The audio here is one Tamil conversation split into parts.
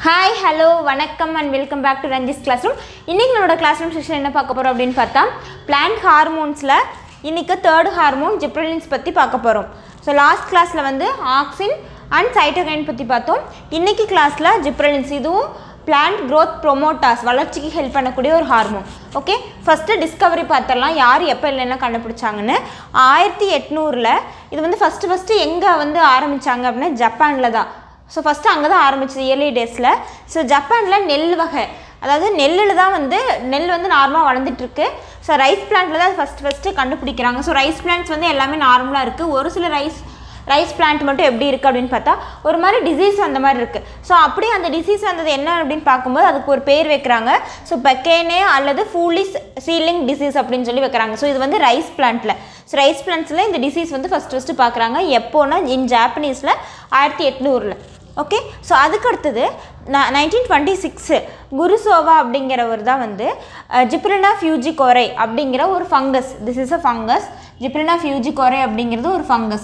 ஹாய் ஹலோ வணக்கம் and welcome back to Ranjis classroom இன்றைக்கி நம்மளோட கிளாஸ் ரூம் செக்ஷன் என்ன பார்க்க போகிறோம் அப்படின்னு பார்த்தா பிளான்ட் ஹார்மோன்ஸில் இன்றைக்கி தேர்ட் ஹார்மோன் ஜிப்ரலின்ஸ் பற்றி பார்க்க போகிறோம் ஸோ லாஸ்ட் கிளாஸில் வந்து ஆக்சின் அண்ட் சைட்டோகைன் பற்றி பார்த்தோம் இன்றைக்கி கிளாஸில் ஜிப்ரலின்ஸ் இதுவும் பிளான்ட் growth ப்ரொமோட்டாஸ் வளர்ச்சிக்கு ஹெல்ப் பண்ணக்கூடிய ஒரு ஹார்மோன் ஓகே ஃபஸ்ட்டு டிஸ்கவரி பார்த்துடலாம் யார் எப்போ இல்லைன்னா கண்டுபிடிச்சாங்கன்னு ஆயிரத்தி எட்நூறில் இது வந்து ஃபஸ்ட்டு ஃபஸ்ட்டு எங்கே வந்து ஆரம்பித்தாங்க அப்படின்னா ஜப்பானில் தான் ஸோ ஃபஸ்ட்டு அங்கே தான் ஆரம்பிச்சது இயர்லி டேஸில் ஸோ ஜப்பானில் நெல் வகை அதாவது நெல்லில் தான் வந்து நெல் வந்து நார்மலாக வளர்ந்துட்டுருக்கு ஸோ ரைஸ் பிளான்ட்டில் தான் ஃபஸ்ட்டு ஃபஸ்ட்டு கண்டுபிடிக்கிறாங்க ஸோ ரைஸ் பிளான்ட்ஸ் வந்து எல்லாமே நார்மலாக இருக்குது ஒரு சில ரைஸ் ரைஸ் பிளான்ட் மட்டும் எப்படி இருக்குது அப்படின்னு பார்த்தா ஒரு மாதிரி டிசீஸ் வந்த மாதிரி இருக்குது ஸோ அப்படியே அந்த டிசீஸ் வந்தது என்ன அப்படின்னு பார்க்கும்போது அதுக்கு ஒரு பேர் வைக்கிறாங்க ஸோ பெக்கேனே அல்லது ஃபூலிஸ் சீலிங் டிசீஸ் அப்படின்னு சொல்லி வைக்கிறாங்க ஸோ இது வந்து ரைஸ் பிளான்ட்டில் ஸோ ரைஸ் பிளான்ட்ஸில் இந்த டிசீஸ் வந்து ஃபஸ்ட்டு ஃபஸ்ட்டு பார்க்குறாங்க எப்போனா இன் ஜாப்பனீஸில் ஆயிரத்தி எட்நூறில் ஓகே ஸோ அதுக்கு அடுத்தது நைன்டீன் டுவெண்ட்டி சிக்ஸு குருசோவா அப்படிங்கிறவர் தான் வந்து ஜிப்ரினா ஃபியூஜி கோரை அப்படிங்கிற ஒரு fungus this is a fungus gibberella fujikuroi அப்படிங்கிறது ஒரு ஃபங்கஸ்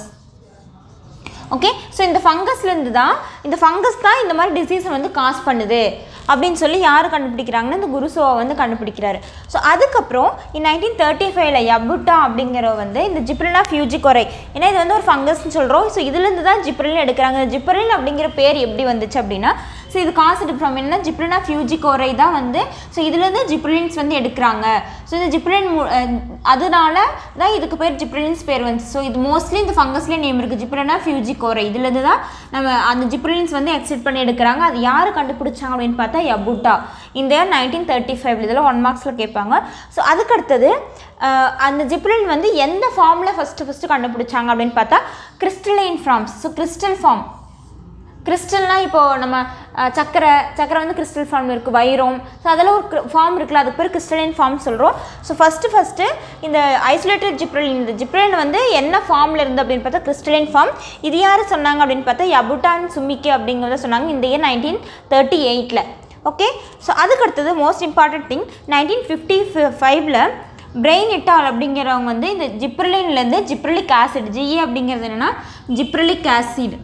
ஓகே ஸோ இந்த ஃபங்கஸ்லேருந்து தான் இந்த ஃபங்கஸ் தான் இந்த மாதிரி டிசீஸை வந்து காஸ் பண்ணுது அப்படின்னு சொல்லி யார் கண்டுபிடிக்கிறாங்கன்னா இந்த குருசோவா வந்து கண்டுபிடிக்கிறாரு ஸோ அதுக்கப்புறம் நைன்டீன் தேர்ட்டி ஃபைவ்ல யபுட்டா அப்படிங்கிற வந்து இந்த ஜிப்ரினா ஃபியூஜி கொரை ஏன்னா இது வந்து ஒரு ஃபங்கஸ்னு சொல்கிறோம் ஸோ இதுலேருந்து தான் ஜிப்ரில் எடுக்கிறாங்க ஜிப்ரில் அப்படிங்கிற பேர் எப்படி வந்துச்சு அப்படின்னா ஸோ இது காசு ஃப்ரம் என்ன ஜிப்ரினா ஃபியூஜி கோரை தான் வந்து ஸோ இதுலேருந்து ஜிப்ரிலின்ஸ் வந்து எடுக்கிறாங்க ஸோ இந்த ஜிப்ரிலின் அதனால தான் இதுக்கு பேர் ஜிப்ரிலின்ஸ் பேர் வந்துச்சு ஸோ இது மோஸ்ட்லி இந்த ஃபங்கஸ்லேயே நேம் இருக்குது ஜிப்ரினா ஃபியூஜி கோரை இதுலேருந்து தான் நம்ம அந்த ஜிப்ரிலின்ஸ் வந்து எக்ஸிட் பண்ணி எடுக்கிறாங்க அது யார் கண்டுபிடிச்சாங்க அப்படின்னு பார்த்தா யபுட்டா இந்த இயர் நைன்டீன் தேர்ட்டி ஃபைவ் இதெல்லாம் ஒன் மார்க்ஸில் கேட்பாங்க ஸோ அதுக்கு அடுத்தது அஹ், அந்த ஜிப்ரிலின் வந்து எந்த ஃபார்மில் ஃபஸ்ட்டு ஃபஸ்ட்டு கண்டுபிடிச்சாங்க அப்படின்னு பார்த்தா crystalline forms so crystal form கிறிஸ்டல்னால் இப்போது நம்ம அஹ், சக்கரை சக்கரை வந்து கிறிஸ்டல் ஃபார்ம் இருக்குது வைரம் ஸோ அதெல்லாம் ஒரு ஃபார்ம் இருக்குல்ல அதுக்கு பேர் கிறிஸ்டலின் ஃபார்ம் சொல்கிறோம் ஸோ ஃபஸ்ட்டு ஃபஸ்ட்டு இந்த ஐசோலேட்டட் ஜிப்ரலின் இந்த ஜிப்ரலின் வந்து என்ன ஃபார்மில் இருந்து அப்படின்னு பார்த்தா கிறிஸ்டலின் ஃபார்ம் இது யார் சொன்னாங்க அப்படின்னு பார்த்தா யபுட்டான் சுமிக்கே அப்படிங்கிறத சொன்னாங்க இந்த இயர் நைன்டீன் தேர்ட்டி எயிட்டில் ஓகே ஸோ அதுக்கு அடுத்தது most important thing nineteen fifty ஃபைவ்ல பிரெயின் இட்டால் அப்படிங்கிறவங்க வந்து இந்த ஜிப்ரலின்லேருந்து ஜிப்ரலிக் ஆசிட் ஜிஏ அப்படிங்கிறது என்னென்னா ஜிப்ரலிக் ஆசிட்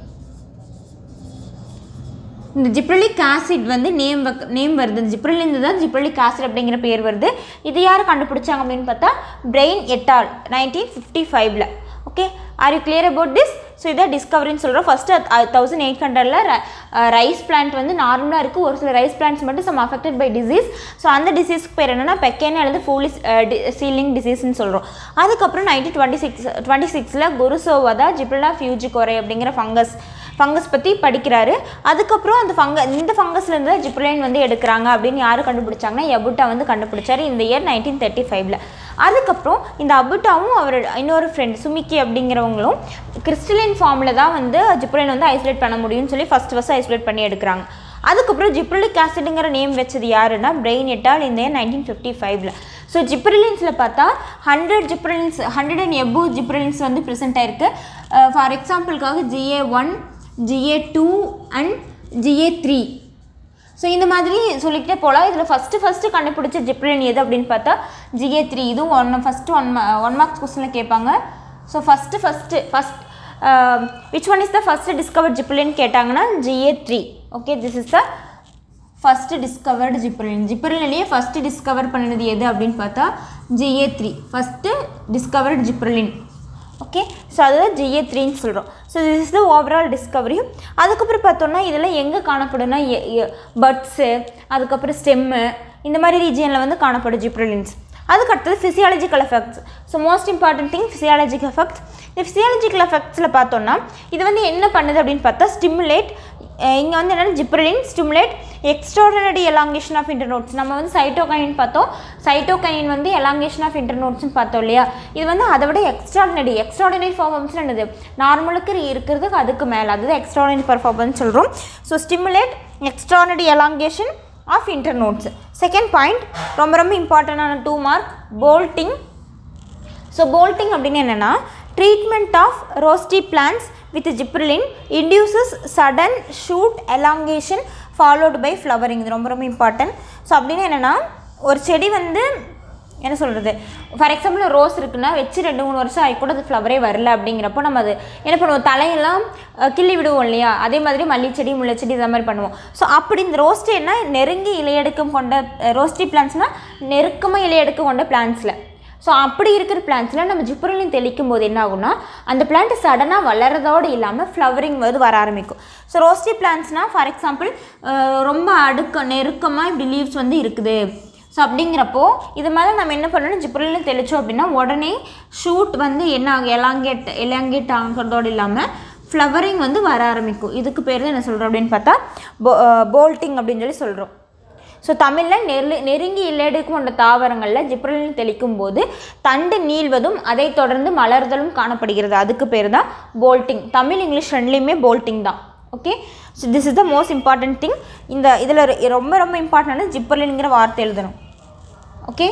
இந்த ஜிப்ரலிக் ஆசிட் வந்து நேம் நேம் வருது இந்த ஜிப்ரலிந்து தான் ஜிப்ரலிக் ஆசிட் அப்படிங்கிற பேர் வருது இது யார் கண்டுபிடிச்சாங்க அப்படின்னு பார்த்தா பிரெயின் எட்டால் நைன்டீன் ஃபிஃப்டி ஃபைவ்ல okay are you clear about this so இதை டிஸ்கவரின்னு சொல்கிறோம் ஃபஸ்ட்டு தௌசண்ட் எயிட் ஹண்ட்ரடில் ரைஸ் பிளான்ட் வந்து நார்மலாக இருக்குது ஒரு சில ரைஸ் பிளான்ட்ஸ் மட்டும் some affected by disease so அந்த டிசீஸ்க்கு பேர் என்னென்னா பெக்கேனே அல்லது ஃபூலிஸ் சீலிங் டிசீஸ்னு சொல்கிறோம் அதுக்கப்புறம் நைன்டீன் டுவெண்ட்டி சிக்ஸ் டுவெண்ட்டி சிக்ஸில் குருசோவா தான் ஜிப்ரலா ஃபியூஜி கோரை அப்படிங்கிற ஃபங்கஸ் ஃபங்கஸ் பற்றி படிக்கிறாரு அதுக்கப்புறம் அந்த ஃபங்க இந்த ஃபங்கஸ்லேருந்து தான் ஜிப்ரலைன் வந்து எடுக்கிறாங்க அப்படின்னு யார் கண்டுபிடிச்சாங்கன்னா எபுட்டா வந்து கண்டுபிடிச்சாரு இந்த இயர் நைன்டீன் தேர்ட்டி ஃபைவ்ல அதுக்கப்புறம் இந்த அபுட்டாவும் அவர் இன்னொரு ஃப்ரெண்ட் சுமிக்கி அப்படிங்கிறவங்களும் கிறிஸ்டலின் ஃபார்மில் தான் வந்து ஜிப்ரலைன் வந்து ஐசோலேட் பண்ண முடியும்னு சொல்லி ஃபஸ்ட் ஃபஸ்ட் ஐசோலேட் பண்ணி எடுக்கிறாங்க அதுக்கப்புறம் ஜிப்ரலிக் ஆசிடுங்கிற நேம் வச்சது யாருன்னா பிரெயின் எட்டால் இந்த இயர் நைன்டீன் ஃபிஃப்டி ஃபைவ்ல ஸோ ஜிப்ரலின்ஸில் பார்த்தா hundred gibberellins hundred and above gibberellins வந்து ப்ரெசென்ட் ஆயிருக்கு ஃபார் எக்ஸாம்பிளுக்காக GA one GA two and GA three so இந்த மாதிரி சொல்லிக்கிட்டே போகலாம் இதில் ஃபஸ்ட்டு ஃபஸ்ட்டு கண்டுபிடிச்ச ஜிப்ரலின் எது அப்படின்னு பார்த்தா ஜிஏ த்ரீ இதுவும் one first one one marks கொஸ்டினில் கேட்பாங்க so first first first which one is the first discovered gibberellin கேட்டாங்கன்னா GA three okay this is the first discovered gibberellin ஜிப்ரலின்லேயே ஃபஸ்ட்டு டிஸ்கவர் பண்ணினது எது அப்படின்னு பார்த்தா GA three first discovered gibberellin okay so அதுதான் ஜிஏ த்ரீன்னு சொல்கிறோம் so this is the overall discovery அதுக்கப்புறம் பார்த்தோம்னா இதெல்லாம் எங்கே காணப்படும்னா பட்ஸு அதுக்கப்புறம் ஸ்டெம்மு இந்த மாதிரி ரீஜியனில் வந்து காணப்படும் ஜிப்ரலின்ஸ் அதுக்கு அடுத்தது physiological effects so most important thing physiological effects இந்த ஃபிசியாலஜிக்கல் எஃபெக்ட்ஸில் பார்த்தோம்னா இது வந்து என்ன பண்ணுது அப்படின்னு பார்த்தா ஸ்டிமுலேட் இங்கே வந்து என்னென்னா gibberellin stimulate extraordinary elongation of internodes நம்ம வந்து சைட்டோகைனின் பார்த்தோம் சைட்டோகைனின் வந்து எலாங்கேஷன் ஆஃப் இன்டர்நோட்ஸ்னு பார்த்தோம் இல்லையா இது வந்து அதை விட எக்ஸ்ட்ராடனரி எக்ஸ்ட்ராடனரி பர்ஃபார்மன்ஸ் என்னது நார்மலுக்கு இருக்கிறதுக்கு அதுக்கு மேலே அதுதான் எக்ஸ்ட்ராடனரி பர்ஃபார்மன்ஸ் சொல்கிறோம் so stimulate extraordinary elongation of internodes second point ரொம்ப ரொம்ப இம்பார்ட்டண்டான two mark bolting so bolting அப்படின்னு என்னென்னா treatment of rosette plants with gibberellin induces sudden shoot elongation followed by flowering இது ரொம்ப ரொம்ப இம்பார்ட்டன்ட் ஸோ அப்படின்னு என்னென்னா ஒரு செடி வந்து என்ன சொல்கிறது ஃபார் எக்ஸாம்பிள் ரோஸ் இருக்குன்னா வச்சு ரெண்டு மூணு வருஷம் ஆகி கூட அது ஃப்ளவரே வரல அப்படிங்கிறப்போ நம்ம அது என்ன பண்ணுவோம் தலையெல்லாம் அஹ், கிள்ளி விடுவோம் இல்லையா அதே மாதிரி மல்லிச்செடி முல்லைச்செடி இந்த மாதிரி பண்ணுவோம் ஸோ அப்படி இந்த ரோஸ்டேன்னா நெருங்கி இலையெடுக்கம் கொண்ட ரோஸ்டி பிளான்ஸ்னால் நெருக்கமாக இலையெடுக்கம் கொண்ட பிளான்ஸில் ஸோ அப்படி இருக்கிற பிளான்ஸில் நம்ம ஜிப்ரலின் தெளிக்கும் போது என்ன ஆகும்னா அந்த பிளான்ட் சடனாக வளர்றதோடு இல்லாமல் ஃப்ளவரிங் வந்து வர ஆரம்பிக்கும் ஸோ ரோஸ்டி பிளான்ஸ்னால் ஃபார் எக்ஸாம்பிள் ரொம்ப அடுக்க நெருக்கமாக இப்படி லீவ்ஸ் வந்து இருக்குது ஸோ அப்படிங்கிறப்போ இது மேலே நம்ம என்ன பண்ணணும் ஜிப்ரலின் தெளித்தோம் அப்படின்னா உடனே ஷூட் வந்து என்ன ஆகும் எலாங்கேட் எலாங்கேட் ஆகிறதோடு இல்லாமல் ஃப்ளவரிங் வந்து வர ஆரம்பிக்கும் இதுக்கு பேர் தான் என்ன சொல்கிறோம் அப்படின்னு பார்த்தா போ போல்ட்டிங் அப்படின்னு சொல்லி சொல்கிறோம் ஸோ தமிழில் நெரு நெருங்கி இல்லெடுக்கும் கொண்ட தாவரங்களில் ஜிப்ரலின் தெளிக்கும் போது தண்டு நீள்வதும் அதைத் தொடர்ந்து மலர்தலும் காணப்படுகிறது அதுக்கு பேர் தான் போல்ட்டிங் தமிழ் இங்கிலீஷ் ரெண்டுலேயுமே போல்ட்டிங் தான் okay so this is the most important thing இந்த இதில் ரொம்ப ரொம்ப இம்பார்ட்டன்ட் ஜிப்ரலின்ங்கிற வார்த்தை எழுதணும் ஓகே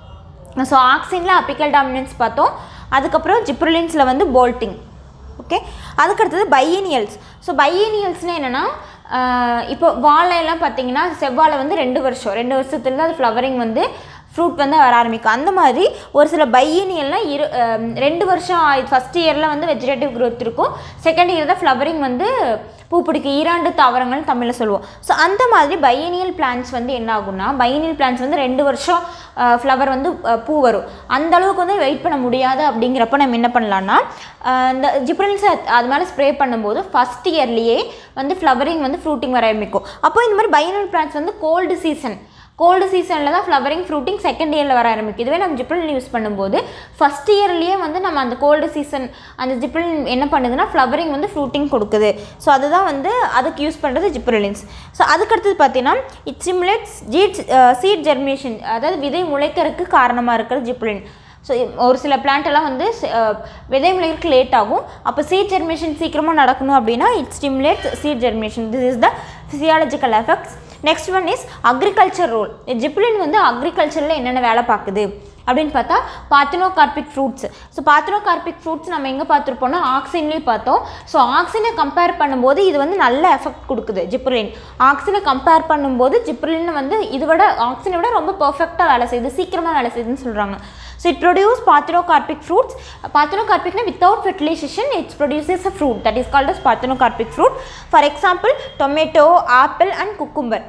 ஸோ ஆக்சினில் அப்பிக்கல் டாமினன்ஸ் பார்த்தோம் அதுக்கப்புறம் ஜிப்ரலின்ஸில் வந்து போல்ட்டிங் ஓகே அதுக்கடுத்தது பையனியல்ஸ் ஸோ பையனியல்ஸ்னால் என்னென்னா இப்போ வாழையெல்லாம் பார்த்தீங்கன்னா செவ்வாழை வந்து ரெண்டு வருஷம் ரெண்டு வருஷத்துல அது ஃப்ளவரிங் வந்து ஃப்ரூட் வந்து வர ஆரம்பிக்கும் அந்த மாதிரி ஒரு சில பையனியல்னால் இரு அஹ், ரெண்டு வருஷம் ஃபஸ்ட் இயரில் வந்து வெஜிடேட்டிவ் growth இருக்கும் செகண்ட் இயர் தான் ஃப்ளவரிங் வந்து பூ பிடிக்கும் ஈராண்டு தாவரங்கள்னு தமிழில் சொல்லுவோம் ஸோ அந்த மாதிரி பையனியல் பிளான்ஸ் வந்து என்ன ஆகும்னா பையனியல் பிளான்ஸ் வந்து ரெண்டு வருஷம் ஃப்ளவர் வந்து அஹ், பூ வரும் அந்த அளவுக்கு வந்து வெயிட் பண்ண முடியாது அப்படிங்கிறப்ப நம்ம என்ன பண்ணலான்னா அஹ், இந்த ஜிப்ரல்ஸ் அது மேலே ஸ்ப்ரே பண்ணும்போது ஃபஸ்ட் இயர்லேயே வந்து ஃப்ளவரிங் வந்து ஃப்ரூட்டிங் வர ஆரம்பிக்கும் அப்போ இந்த மாதிரி பையனியல் பிளான்ஸ் வந்து கோல்டு சீசன் கோல்டு சீசனில் தான் ஃப்ளவரிங் ஃப்ரூட்டிங் செகண்ட் இயரில் வர ஆரம்பிக்கும் இதுவே நம்ம ஜிப்ரலின் யூஸ் பண்ணும்போது ஃபஸ்ட் இயர்லேயே வந்து நம்ம அந்த கோல்டு சீசன் அந்த ஜிப்ரலின் என்ன பண்ணுதுன்னா ஃப்ளவரிங் வந்து ஃப்ரூட்டிங் கொடுக்குது ஸோ அதுதான் வந்து அதுக்கு யூஸ் பண்ணுறது ஜிப்ரலின்ஸ் ஸோ அதுக்கடுத்தது பார்த்தீங்கன்னா இட் சிமுலேட்ஸ் ஜீட் சீட் ஜெர்மினேஷன் அதாவது விதை முளைக்கிறதுக்கு காரணமாக இருக்கிறது ஜிப்ரலின் ஸோ ஒரு சில plant எல்லாம் வந்து சி- அஹ், விதை முளைக்கிறதுக்கு லேட் ஆகும் அப்போ சீட் ஜெர்மினேஷன் சீக்கிரமாக நடக்கணும் அப்படின்னா it stimulates seed germination this is the physiological effects next one is agriculture role gibberellin வந்து அக்ரிகல்ச்சரில் என்னென்ன வேலை பார்க்குது அப்படின்னு பார்த்தா parthenocarpic fruits so parthenocarpic fruits நம்ம எங்கே பார்த்துருப்போம்னா ஆக்சின்லேயும் பார்த்தோம் ஸோ ஆக்சினை கம்பேர் பண்ணும்போது இது வந்து நல்ல எஃபெக்ட் கொடுக்குது ஜிப்ரிலின் ஆக்சினை கம்பேர் பண்ணும்போது ஜிப்ரிலின் வந்து இதை விட ஆக்சினை விட ரொம்ப பர்ஃபெக்டாக வேலை செய்யுது சீக்கிரமாக வேலை செய்யுதுன்னு சொல்கிறாங்க so it produce parthenocarpic fruits பாத்தினோகார்பிக்னா without fertilization it's produces a fruit that is called as parthenocarpic fruit for example tomato apple and cucumber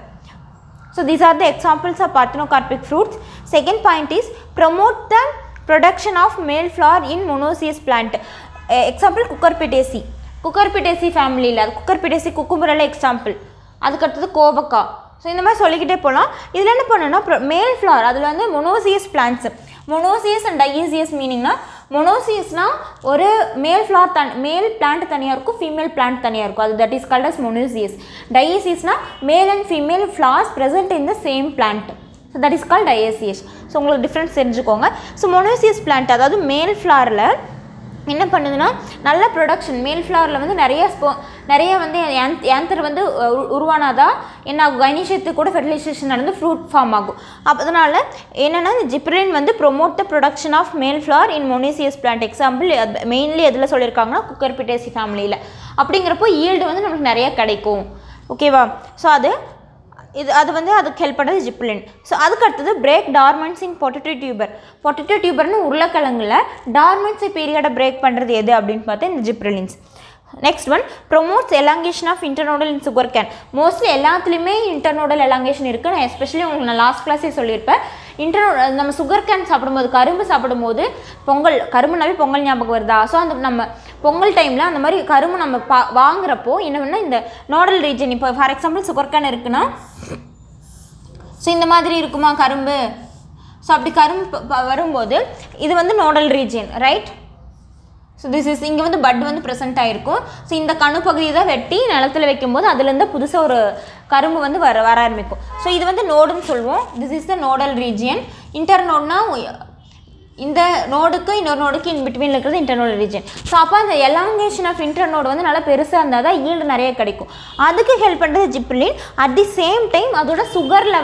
So these are the examples of parthenocarpic fruits. Second point is promote the production of male flower in monoecious plant. Uh, example cucurbitaceae. cucurbitaceae ஃபேமிலியில் அது cucurbitaceae குக்கும்பரில் எக்ஸாம்பிள் அதுக்கடுத்தது கோவக்காய் ஸோ இந்த மாதிரி சொல்லிக்கிட்டே போகலாம் இதில் என்ன பண்ணணும்னா மேல் ஃப்ளவர் அதில் வந்து monoecious plants monoecious and dioecious மீனிங்னா மொனோசியஸ்னால் ஒரு மேல் ஃப்ளவர் தன் மேல் பிளான்ட் தனியாக இருக்கும் ஃபீமேல் பிளான்ட் தனியாக இருக்கும் அது that is called as monoecious டைஈசியஸ்னால் male and female flowers present in the same plant so that is call dioecious so உங்களுக்கு டிஃப்ரென்ஸ் தெரிஞ்சுக்கோங்க ஸோ மொனோசியஸ் பிளான்ட் அதாவது மேல் ஃப்ளவரில் என்ன பண்ணுதுன்னா நல்ல ப்ரொடக்ஷன் மேல் ஃப்ளவரில் வந்து நிறைய ஸ்போ நிறைய வந்து ஏந்தர் வந்து உ- உருவானாதான் என்ன ஆகும் கைனிஷத்துக்கு கூட ஃபெர்டிலைசேஷன் நடந்து ஃப்ரூட் ஃபார்ம் ஆகும் அப்போ அதனால் என்னென்னா இந்த ஜிப்ரின் வந்து promote the production of male flower in monoecious plant example mainly எதில் சொல்லியிருக்காங்கன்னா குக்கர்பிட்டேசி ஃபேமிலியில் அப்படிங்கிறப்போ ஈல்டு வந்து நமக்கு நிறைய கிடைக்கும் ஓகேவா ஸோ அது இது அது வந்து அதுக்கு ஹெல்ப் பண்ணுறது ஜிப்லின் ஸோ அதுக்கு அடுத்தது break dormancy in potato tuber potato டியூபர்னு உருளைக்கிழங்குல டார்மன்ஸை பீரியடை பிரேக் பண்ணுறது எது அப்படின்னு பார்த்தா இந்த gibberellins next one promotes elongation of internodal in sugarcane mostly எல்லாத்துலேயுமே இன்டர்னோடல் எலாங்கேஷன் இருக்குது நான் எஸ்பெஷலி உங்களுக்கு நான் லாஸ்ட் கிளாஸே சொல்லியிருப்பேன் இன்டர்னோ நம்ம சுகர் கேன் சாப்பிடும்போது கரும்பு சாப்பிடும்போது பொங்கல் கரும்புனாவே பொங்கல் ஞாபகம் வருதா ஸோ அந்த நம்ம பொங்கல் டைமில் அந்த மாதிரி கரும்பு நம்ம பா வாங்குறப்போ என்ன பண்ணால் இந்த நோடல் ரீஜன் இப்போ ஃபார் எக்ஸாம்பிள் சுகர் கேன் இருக்குன்னா ஸோ இந்த மாதிரி இருக்குமா கரும்பு ஸோ அப்படி கரும்பு ப- ப- வரும்போது இது வந்து nodal region right so this is இங்கே வந்து பட் வந்து ப்ரெசென்ட் ஆகிருக்கும் ஸோ இந்த கணு பகுதியை தான் வெட்டி நிலத்துல வைக்கும்போது அதுலேருந்து புதுசாக ஒரு கரும்பு வந்து வர வர ஆரம்பிக்கும் ஸோ இது வந்து நோடுன்னு சொல்லுவோம் this is the nodal region inter நோட்னா இந்த நோடுக்கு இன்னொரு நோடுக்கு இன் பிட்வீன் இருக்கிறது இன்டர்னோடல் ரீஜன் ஸோ அப்போ அந்த எலாங்கேஷன் ஆஃப் இன்டர் நோடு வந்து நல்லா பெருசாக இருந்தால் தான் ஈல்டு நிறைய கிடைக்கும் அதுக்கு ஹெல்ப் பண்ணுறது gibberellin at the same time அதோட sugar level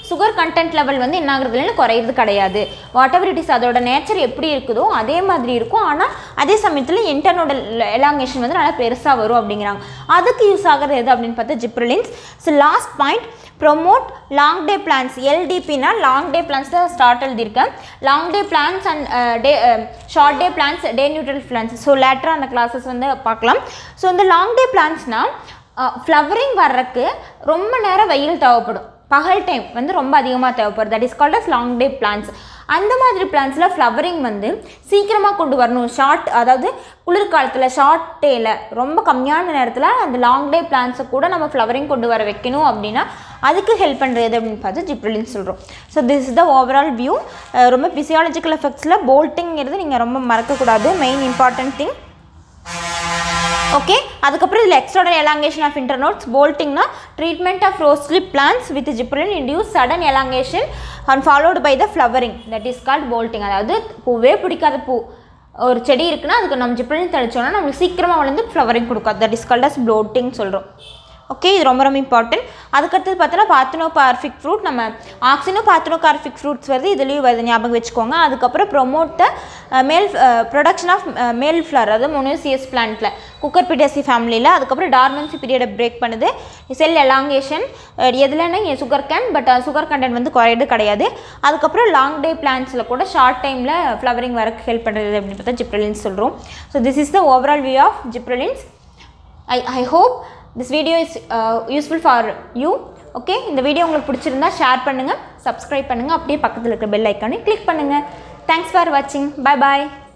sugar content level வந்து என்ன ஆகுறது இல்லைன்னு குறையிறது கிடையாது வாட் எவர் இட் இஸ் அதோட நேச்சர் எப்படி இருக்குதோ அதே மாதிரி இருக்கும் ஆனால் அதே சமயத்தில் இன்டர்னோட எலாங்கேஷன் வந்து நல்லா பெருசாக வரும் அப்படிங்கிறாங்க அதுக்கு யூஸ் ஆகிறது எது அப்படின்னு பார்த்தா gibberellins so last point promote long day plants எல்டிபினா லாங் டே பிளான்ஸ் தான் ஸ்டார்ட் எழுதியிருக்கேன் long day plants and day short day plants day neutral plants so லேட்டராக அந்த கிளாஸஸ் வந்து பார்க்கலாம் ஸோ இந்த லாங் டே பிளான்ஸ்னால் ஃப்ளவரிங் வர்றதுக்கு ரொம்ப நேரம் வெயில் தேவைப்படும் பகல் டைம் வந்து ரொம்ப அதிகமாக தேவைப்படுது that is called as long day plants அந்த மாதிரி பிளான்ஸில் ஃப்ளவரிங் வந்து சீக்கிரமாக கொண்டு வரணும் ஷார்ட் அதாவது குளிர்காலத்தில் ஷார்ட் டேயில் ரொம்ப கம்மியான நேரத்தில் அந்த லாங் டே பிளான்ஸை கூட நம்ம ஃப்ளவரிங் கொண்டு வர வைக்கணும் அப்படின்னா அதுக்கு ஹெல்ப் பண்ணுறது அப்படின்னு பார்த்து ஜிப்ரலின்னு சொல்கிறோம் so this is the overall view ரொம்ப பிசியாலஜிக்கல் எஃபெக்ட்ஸில் போல்ட்டிங்கிறது நீங்கள் ரொம்ப மறக்கக்கூடாது மெயின் இம்பார்ட்டன்ட் திங் ஓகே அதுக்கப்புறம் இதில் எக்ஸ்ட்ரா எலாங்கேஷன் ஆஃப் இன்டர்னோட்ஸ் போல்ட்டிங்னா treatment of rosette plants with gibberellin induce sudden elongation and followed by the flowering that is called bolting அதாவது பூவே பிடிக்காத பூ ஒரு செடி இருக்குன்னா அதுக்கு நம்ம ஜிப்ரலின் தெளிச்சோன்னா நம்மளுக்கு சீக்கிரமாக வளர்ந்து ஃப்ளவரிங் கொடுக்காது that is called as bolting சொல்கிறோம் ஓகே இது ரொம்ப ரொம்ப இம்பார்ட்டன்ட் அதுக்கடுத்தது பார்த்தோன்னா பாத்தினோ பார்ஃபிக் ஃப்ரூட் நம்ம ஆக்சினோ பாத்தினோ கார்ஃபிக் ஃப்ரூட்ஸ் வருது இதுலேயும் வருது ஞாபகம் வச்சுக்கோங்க அதுக்கப்புறம் promote the male production of male flower அதாவது மொனோசியஸ் பிளான்ட்டில் குக்கர் பிடிஎஸ்சி ஃபேமிலியில் அதுக்கப்புறம் டார்மன்சி பீரியடை பிரேக் பண்ணுது செல் எலாங்கேஷன் எதுலன்னா sugar cane but sugar content வந்து குறையிறது கிடையாது அதுக்கப்புறம் லாங் டே பிளான்ஸில் கூட ஷார்ட் டைமில் ஃப்ளவரிங் வரக்கு ஹெல்ப் பண்ணுறது அப்படின்னு பார்த்தா ஜிப்ரலின்ஸ் சொல்கிறோம் so this is the overall view of gibberellins I I hope this video is useful for you okay இந்த வீடியோ உங்களுக்கு பிடிச்சிருந்தா ஷேர் பண்ணுங்கள் சப்ஸ்கிரைப் பண்ணுங்கள் அப்படியே பக்கத்தில் இருக்கிற பெல் ஐக்கானே கிளிக் பண்ணுங்கள் தேங்க்ஸ் ஃபார் வாட்சிங் பாய் பாய்